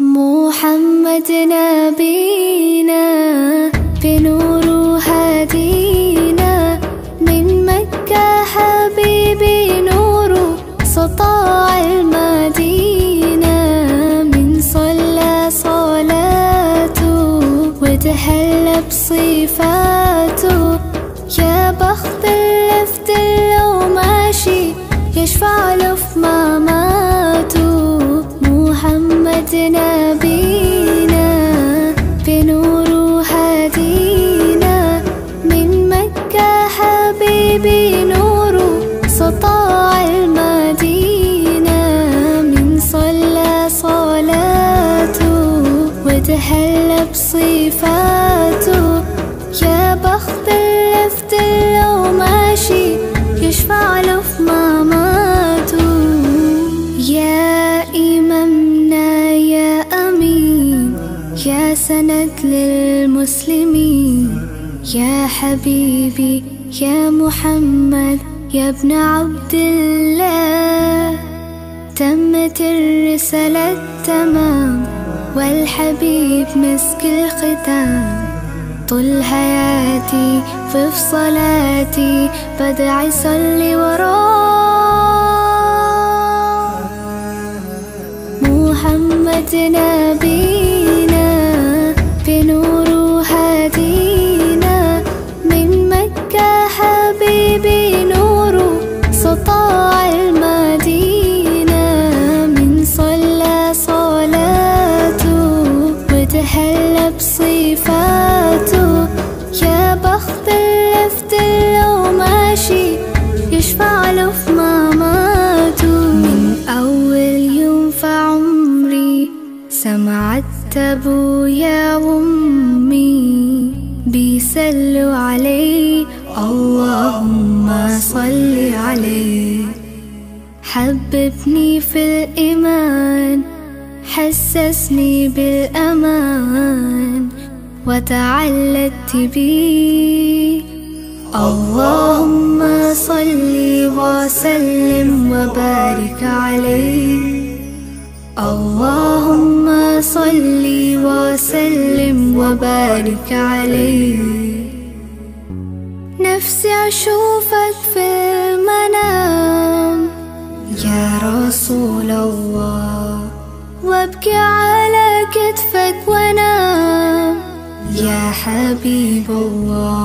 محمد نبينا بنور هدينا من مكة حبيبي نور سطاع المدينة من صلى صلاته وتهلى بصفاته يا بخت اللفت لو ماشي يشفع له في مماته محمد نبينا بنور هدينا من مكة حبيبي نور سطاع المدينة من صلى صلاته وتهلى بصفاته يا بخت اللفت لو ماشي يشفع له في مماته يا إمامنا يا أمين يا سند للمسلمين يا حبيبي يا محمد يا ابن عبد الله تمت الرسالة تمام والحبيب مسك الختام طول حياتي في صلاتي بدعي صلي وراه محمد نبينا بنور هدينا من مكة حبيبي نور سطاع المدينة من صلى صلاته وتهلى بصفاته يا بخت اللفت لو ماشي يشفع له في مماته من أول يوم في عمري سمعت أبويا وأمي بيسلوا عليه اللهم صل عليه حببني في الإيمان حسسني بالأمان وتعلقت بيه اللهم صل وسلم وبارك عليه اللهم صل وسلم وبارك عليه نفسي أشوفك في المنام يا رسول الله وابكي على كتفك وانام يا حبيب الله